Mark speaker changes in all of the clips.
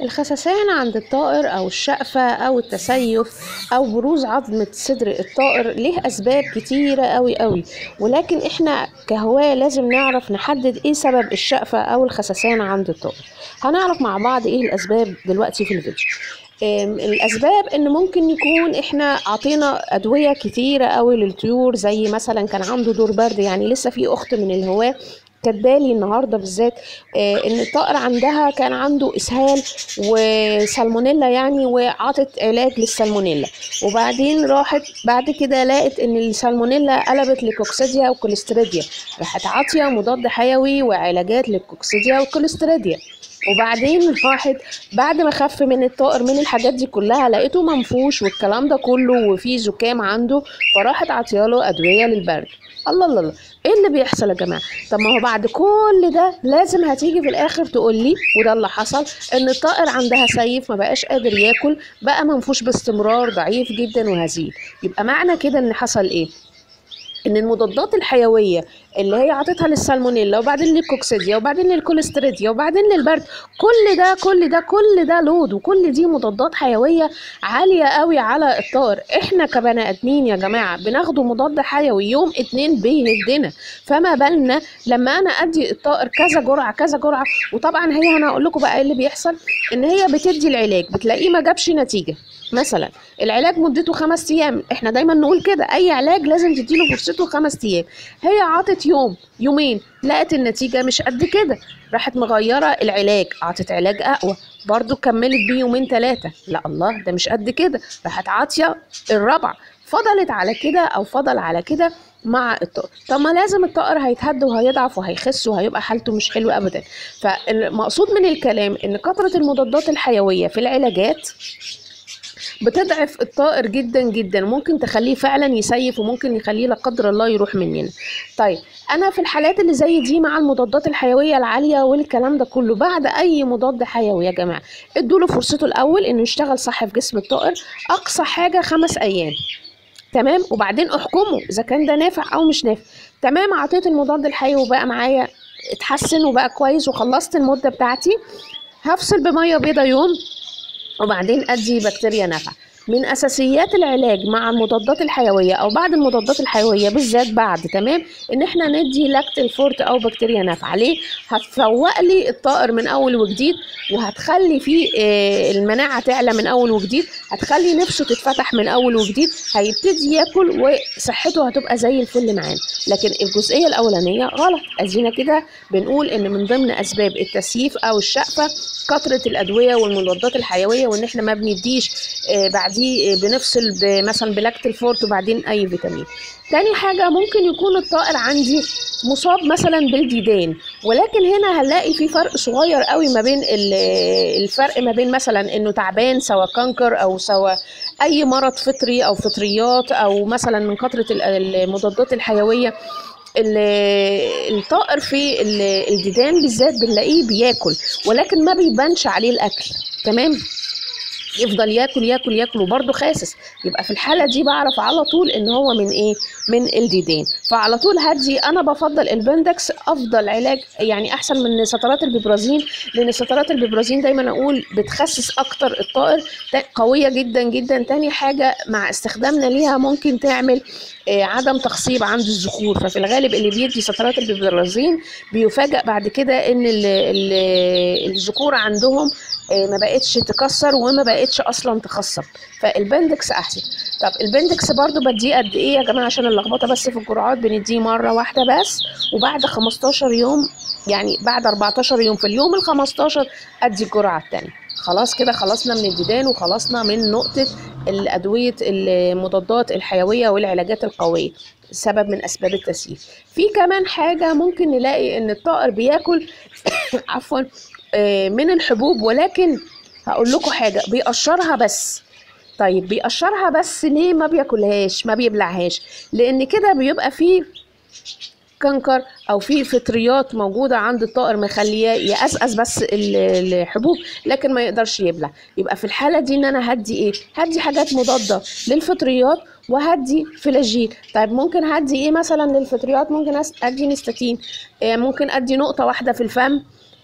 Speaker 1: الخسسان عند الطائر أو الشقفة أو التسيف أو بروز عظمة صدر الطائر ليه أسباب كتيرة أوي أوي ولكن إحنا كهواة لازم نعرف نحدد إيه سبب الشقفة أو الخسسان عند الطائر هنعرف مع بعض إيه الأسباب دلوقتي في الفيديو أم، الاسباب ان ممكن يكون احنا عطينا ادويه كتيره قوي للطيور زي مثلا كان عنده دور برد يعني لسه في اخت من الهواه كاتبالي النهارده بالذات آه، ان الطائر عندها كان عنده اسهال وسالمونيلا يعني وعطت علاج للسالمونيلا وبعدين راحت بعد كده لقت ان السالمونيلا قلبت لكوكسيديا وكوليستريديا راحت عاطيه مضاد حيوي وعلاجات للكوكسيديا والكوليستريديا وبعدين راحت بعد ما خف من الطائر من الحاجات دي كلها لقيته منفوش والكلام ده كله وفي زكام عنده فراحت عطياله ادويه للبرد الله الله الله ايه اللي بيحصل يا جماعه طب ما هو بعد كل ده لازم هتيجي في الاخر تقول لي وده اللي حصل ان الطائر عندها سيف ما بقاش قادر ياكل بقى منفوش باستمرار ضعيف جدا وهزيل يبقى معنى كده ان حصل ايه ان المضادات الحيويه اللي هي عطتها للسالمونيلا وبعدين للكوكسيديا وبعدين للكوليستريديا وبعدين للبرد كل ده كل ده كل ده لود وكل دي مضادات حيويه عاليه قوي على الطائر احنا كبني ادمين يا جماعه بناخده مضاد حيوي يوم اتنين بيهدنا فما بالنا لما انا ادي الطائر كذا جرعه كذا جرعه وطبعا هي انا هقول لكم بقى ايه اللي بيحصل ان هي بتدي العلاج بتلاقيه ما جابش نتيجه مثلا العلاج مدته خمس ايام احنا دايما نقول كده اي علاج لازم تديله فرصته خمس ايام هي عطت يوم يومين لقت النتيجه مش قد كده راحت مغيره العلاج عطت علاج اقوى برضو كملت بيه يومين ثلاثه لا الله ده مش قد كده راحت عاطيه الرابعه فضلت على كده او فضل على كده مع الطائر طب ما لازم الطائر هيتهد وهيضعف وهيخس وهيبقى حالته مش حلوه ابدا فالمقصود من الكلام ان كثره المضادات الحيويه في العلاجات بتضعف الطائر جدا جدا ممكن تخليه فعلا يسيف وممكن يخليه لا قدر الله يروح مننا طيب انا في الحالات اللي زي دي مع المضادات الحيويه العاليه والكلام ده كله بعد اي مضاد حيوي يا جماعه ادوا له فرصته الاول انه يشتغل صح في جسم الطائر اقصى حاجه خمس ايام تمام وبعدين احكموا اذا كان ده نافع او مش نافع تمام عطيت المضاد الحيوي وبقى معايا اتحسن وبقى كويس وخلصت المده بتاعتي هفصل بميه بيضه يوم وبعدين ادي بكتيريا نافعه من اساسيات العلاج مع المضادات الحيويه او بعد المضادات الحيويه بالذات بعد تمام ان احنا ندي لاكتل فورت او بكتيريا نافعه ليه هتفوق لي الطائر من اول وجديد وهتخلي فيه آه، المناعه تعلى من اول وجديد هتخلي نفسه تتفتح من اول وجديد هيبتدي ياكل وصحته هتبقى زي الفل معانا لكن الجزئيه الاولانيه غلط ادينا كده بنقول ان من ضمن اسباب التسييف او الشقفه كثره الادويه والمضادات الحيويه وان احنا ما بنديش آه، بعديه آه، بنفصل ب- مثلا بلاكتل فورت وبعدين اي فيتامين تاني حاجة ممكن يكون الطائر عندي مصاب مثلا بالديدان ولكن هنا هنلاقي في فرق صغير قوي ما بين ال- الفرق ما بين مثلا انه تعبان سواء كانكر او سواء اي مرض فطري او فطريات او مثلا من كثرة ال- المضادات الحيوية ال- الطائر في ال- الديدان بالذات بنلاقيه بياكل ولكن ما بيبانش عليه الاكل تمام يفضل ياكل ياكل ياكل وبرضه خاسس يبقى في الحاله دي بعرف على طول ان هو من ايه من الديدان فعلى طول هدي انا بفضل البندكس افضل علاج يعني احسن من سترات البيبرازين لان سترات البيبرازين دايما اقول بتخسس اكتر الطائر تا- قويه جدا جدا تاني حاجه مع استخدامنا ليها ممكن تعمل آه، عدم تخصيب عند الذكور ففي الغالب اللي بيدي سترات البيبرازين بيفاجئ بعد كده ان ال- ال- الذكور عندهم آه، ما بقتش تكسر وما بقتش اصلا تخصب فالبندكس احسن طب البندكس برضو بديه قد ايه يا جماعه عشان اللخبطه بس في الجرعات بنديه مره واحده بس وبعد 15 يوم يعني بعد 14 يوم في اليوم ال 15 ادي الجرعه الثانيه خلاص كده خلصنا من الديدان وخلصنا من نقطه الادويه المضادات الحيويه والعلاجات القويه سبب من اسباب التسييف في كمان حاجه ممكن نلاقي ان الطائر بياكل عفوا آه، من الحبوب ولكن هقول لكم حاجه بيقشرها بس طيب بيقشرها بس ليه ما بياكلهاش ما بيبلعهاش لان كده بيبقى فيه كنكر او في فطريات موجوده عند الطائر مخلياه يقزقز بس ال- الحبوب لكن ما يقدرش يبلع يبقى في الحاله دي ان انا هدي ايه هدي حاجات مضاده للفطريات وهدي فلاجيل طيب ممكن هدي ايه مثلا للفطريات ممكن أس- ادي نستاتين آه، ممكن ادي نقطه واحده في الفم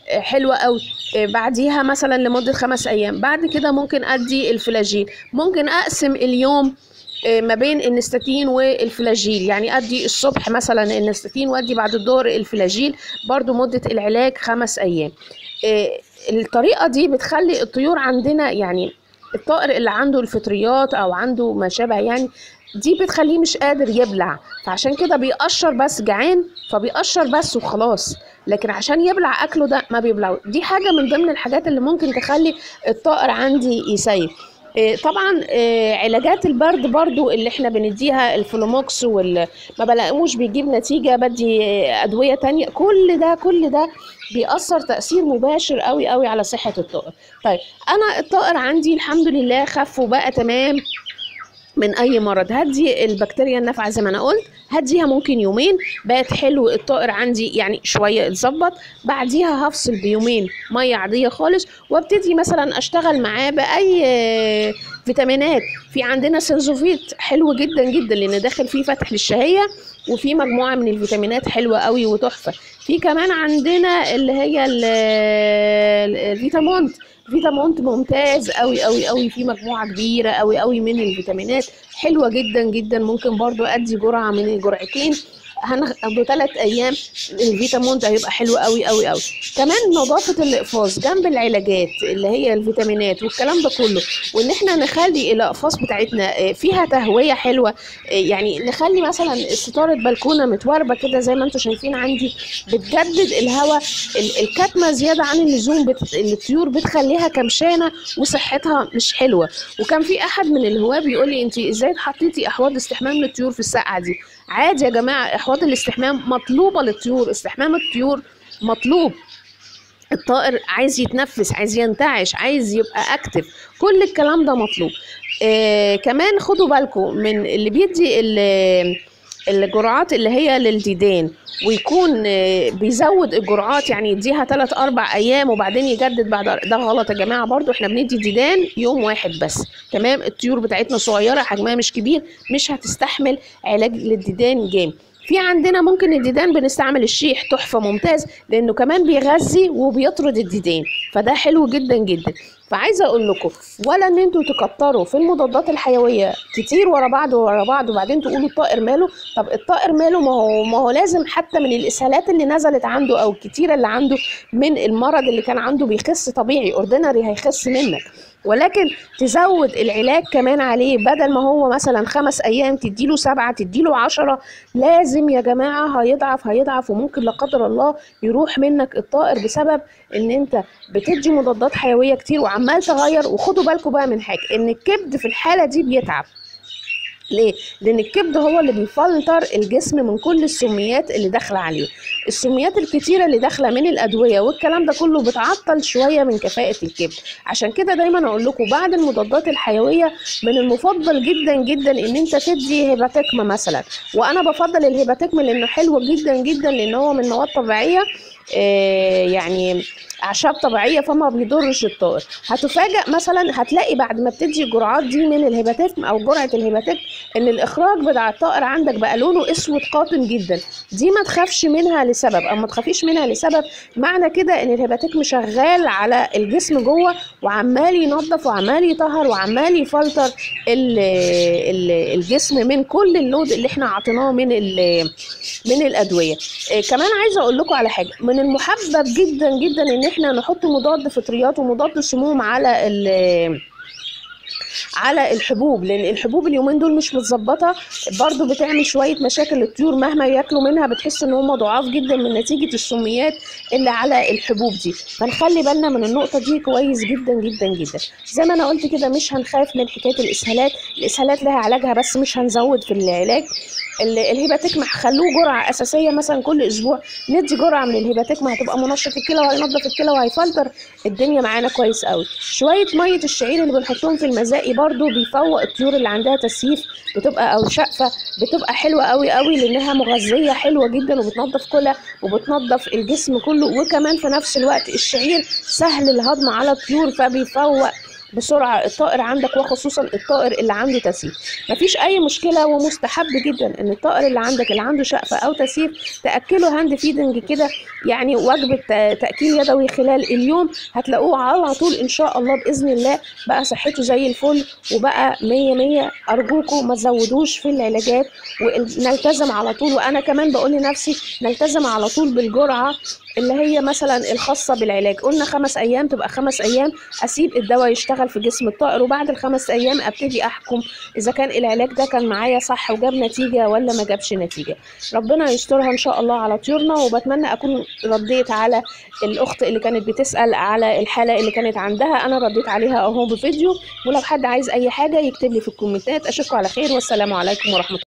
Speaker 1: آه، حلوه قوي آه، بعديها مثلا لمده خمس ايام بعد كده ممكن ادي الفلاجيل ممكن اقسم اليوم آه، ما بين النستاتين والفلاجيل يعني ادي الصبح مثلا النستاتين وادي بعد الظهر الفلاجيل برضو مده العلاج خمس ايام آه، الطريقه دي بتخلي الطيور عندنا يعني الطائر اللي عنده الفطريات او عنده ما شابه يعني دي بتخليه مش قادر يبلع فعشان كده بيقشر بس جعان فبيقشر بس وخلاص لكن عشان يبلع اكله ده ما بيبلعه دي حاجه من ضمن الحاجات اللي ممكن تخلي الطائر عندي يسيب إيه، طبعا إيه، علاجات البرد برضو اللي احنا بنديها الفلوموكس وال ما بلاقوش بيجيب نتيجة بدي إيه، أدوية تانية كل ده كل ده بيأثر تأثير مباشر قوي قوي على صحة الطائر طيب أنا الطائر عندي الحمد لله خف وبقى تمام من اي مرض هدي البكتيريا النافعه زي ما انا قلت هديها ممكن يومين بقت حلو الطائر عندي يعني شويه اتظبط بعديها هفصل بيومين ميه عاديه خالص وابتدي مثلا اشتغل معاه باي آه، فيتامينات في عندنا سنزوفيت حلو جدا جدا لان داخل فيه فتح للشهيه وفي مجموعه من الفيتامينات حلوه قوي وتحفه في كمان عندنا اللي هي ال- ال- الفيتامونت فيتامونت ممتاز قوي قوي قوي في مجموعه كبيره قوي قوي من الفيتامينات حلوه جدا جدا ممكن برضو ادي جرعه من الجرعتين هناخده ثلاث ايام الفيتامون ده هيبقى حلو قوي قوي قوي كمان نظافه الاقفاص جنب العلاجات اللي هي الفيتامينات والكلام ده كله وان احنا نخلي الاقفاص بتاعتنا آه، فيها تهويه حلوه آه، يعني نخلي مثلا ستاره بلكونه متوربه كده زي ما انتم شايفين عندي بتجدد الهواء ال- الكتمه زياده عن اللزوم بت... الطيور بتخليها كمشانه وصحتها مش حلوه وكان في احد من الهواه بيقول لي انت ازاي حطيتي احواض استحمام للطيور في السقعه دي عادي يا جماعه احواض الاستحمام مطلوبه للطيور استحمام الطيور مطلوب الطائر عايز يتنفس عايز ينتعش عايز يبقى اكتف كل الكلام ده مطلوب آه كمان خدوا بالكم من اللي بيدي ال- الجرعات اللي هي للديدان ويكون آه، بيزود الجرعات يعني يديها 3 4 ايام وبعدين يجدد بعد ده غلط يا جماعه برضو احنا بندي ديدان يوم واحد بس تمام الطيور بتاعتنا صغيره حجمها مش كبير مش هتستحمل علاج للديدان جامد في عندنا ممكن الديدان بنستعمل الشيح تحفة ممتاز لأنه كمان بيغذي وبيطرد الديدان فده حلو جدا جدا فعايزة أقول لكم ولا إن أنتوا تكتروا في المضادات الحيوية كتير ورا بعض ورا بعض وبعدين تقولوا الطائر ماله طب الطائر ماله ما هو ما هو لازم حتى من الإسهالات اللي نزلت عنده أو الكتيرة اللي عنده من المرض اللي كان عنده بيخس طبيعي أوردينري هيخس منك ولكن تزود العلاج كمان عليه بدل ما هو مثلا خمس ايام تديله سبعه تديله عشرة لازم يا جماعه هيضعف هيضعف وممكن لا قدر الله يروح منك الطائر بسبب ان انت بتدي مضادات حيويه كتير وعمال تغير وخدوا بالكم بقى من حاجه ان الكبد في الحاله دي بيتعب ليه؟ لأن الكبد هو اللي بيفلتر الجسم من كل السميات اللي داخلة عليه. السميات الكتيرة اللي داخلة من الأدوية والكلام ده كله بتعطل شوية من كفاءة الكبد. عشان كده دايما أقول لكم بعد المضادات الحيوية من المفضل جدا جدا إن أنت تدي هيباتكما مثلا. وأنا بفضل الهيباتكما لأنه حلو جدا جدا لأن هو من مواد طبيعية آه، يعني اعشاب طبيعيه فما بيضرش الطائر هتفاجئ مثلا هتلاقي بعد ما بتدي الجرعات دي من الهيباتيك او جرعه الهيباتيك ان الاخراج بتاع الطائر عندك بقى لونه اسود قاتم جدا دي ما تخافش منها لسبب او ما تخافيش منها لسبب معنى كده ان الهيباتيك شغال على الجسم جوه وعمال ينظف وعمال يطهر وعمال يفلتر ال ال الجسم من كل اللود اللي احنا عطيناه من ال- من الادويه إيه كمان عايزه اقول لكم على حاجه من المحبب جدا جدا ان احنا نحط مضاد فطريات ومضاد سموم على ال على الحبوب لان الحبوب اليومين دول مش متظبطه برضو بتعمل شويه مشاكل للطيور مهما ياكلوا منها بتحس ان هم ضعاف جدا من نتيجه السميات اللي على الحبوب دي فنخلي بالنا من النقطه دي كويس جدا جدا جدا زي ما انا قلت كده مش هنخاف من حكايه الاسهالات الاسهالات لها علاجها بس مش هنزود في العلاج ال- الهيباتيكما خلوه جرعه اساسيه مثلا كل اسبوع ندي جرعه من الهيباتيكما هتبقى منشط الكلى وهينظف الكلى وهيفلتر الدنيا معانا كويس قوي شويه ميه الشعير اللي بنحطهم في المزاقي برضو بيفوق الطيور اللي عندها تسييف بتبقى او شقفه بتبقى حلوه قوي قوي لانها مغذيه حلوه جدا وبتنظف كلى وبتنظف الجسم كله وكمان في نفس الوقت الشعير سهل الهضم على الطيور فبيفوق بسرعه الطائر عندك وخصوصا الطائر اللي عنده تسييف مفيش اي مشكله ومستحب جدا ان الطائر اللي عندك اللي عنده شقفه او تسييف تاكله هاند فيدنج كده يعني وجبه ت- تاكيل يدوي خلال اليوم هتلاقوه على طول ان شاء الله باذن الله بقى صحته زي الفل وبقى مية مية ارجوكم ما تزودوش في العلاجات ونلتزم على طول وانا كمان بقول لنفسي نلتزم على طول بالجرعه اللي هي مثلا الخاصه بالعلاج قلنا خمس ايام تبقى خمس ايام اسيب الدواء يشتغل في جسم الطائر وبعد الخمس ايام ابتدي احكم اذا كان العلاج ده كان معايا صح وجاب نتيجه ولا ما جابش نتيجه ربنا يسترها ان شاء الله على طيورنا وبتمنى اكون رديت على الاخت اللي كانت بتسال على الحاله اللي كانت عندها انا رديت عليها اهو بفيديو ولو حد عايز اي حاجه يكتب لي في الكومنتات اشوفكم على خير والسلام عليكم ورحمه الله